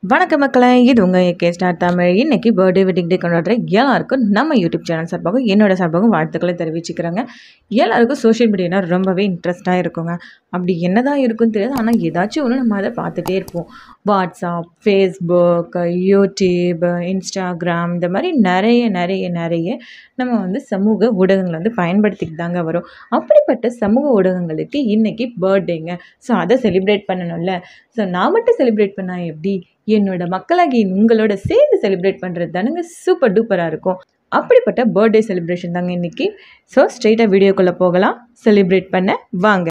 வணக்கம் மக்களே இது உங்கள் ஏகே ஸ்டார் தமிழ் இன்னைக்கு பர்த்டே வெட்டிங் டே கொண்டாடுற எல்லாருக்கும் நம்ம யூடியூப் சேனல் சார்பாகவும் என்னோட சார்பாகவும் வாழ்த்துக்களை தெரிவிச்சுக்கிறாங்க எல்லாருக்கும் சோஷியல் மீடியானா ரொம்பவே இன்ட்ரெஸ்ட்டாக இருக்குங்க அப்படி என்னதான் இருக்குன்னு தெரியாது ஆனால் ஏதாச்சும் ஒன்று நம்ம அதை பார்த்துட்டே இருப்போம் வாட்ஸ்அப் ஃபேஸ்புக் யூடியூப் இன்ஸ்டாகிராம் இந்த மாதிரி நிறைய நிறைய நிறைய நம்ம வந்து சமூக ஊடகங்களை வந்து பயன்படுத்திட்டு தாங்க வரோம் அப்படிப்பட்ட சமூக ஊடகங்களுக்கு இன்றைக்கி பர்த்டேங்க ஸோ அதை செலிப்ரேட் பண்ணணும்ல ஸோ நான் மட்டும் செலிப்ரேட் பண்ணால் எப்படி என்னோட மக்களாகி உங்களோட சேர்ந்து செலிப்ரேட் பண்ணுறது தானுங்க சூப்பர் டூப்பராக இருக்கும் அப்படிப்பட்ட பர்த்டே செலிப்ரேஷன் தாங்க இன்றைக்கி ஸோ ஸ்ட்ரெயிட்டாக வீடியோக்குள்ளே போகலாம் செலிப்ரேட் பண்ண வாங்க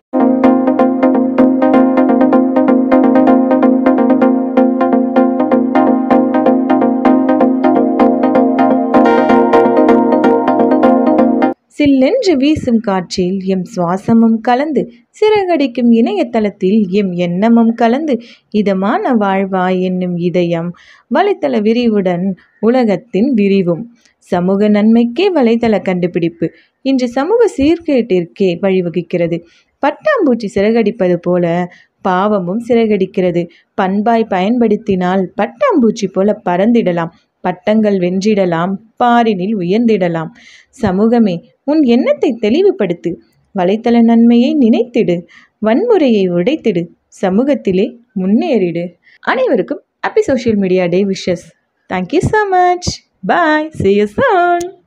சில்லென்று வீசும் காற்றில் எம் சுவாசமும் கலந்து சிறகடிக்கும் இணையதளத்தில் எம் எண்ணமும் கலந்து இதமான வாழ்வா என்னும் இதயம் வலைத்தள விரிவுடன் உலகத்தின் விரிவும் சமூக நன்மைக்கே வலைத்தள கண்டுபிடிப்பு இன்று சமூக சீர்கேட்டிற்கே வழிவகுக்கிறது பட்டாம்பூச்சி சிறகடிப்பது போல பாவமும் சிறகடிக்கிறது பண்பாய் பயன்படுத்தினால் பட்டாம்பூச்சி போல பறந்திடலாம் பட்டங்கள் வென்றிடலாம் பாரினில் உயர்ந்திடலாம் சமூகமே உன் எண்ணத்தை தெளிவுபடுத்து வலைத்தள நன்மையை நினைத்திடு வன்முறையை உடைத்திடு சமூகத்திலே முன்னேறிடு அனைவருக்கும் happy social media day wishes thank you so much bye see you soon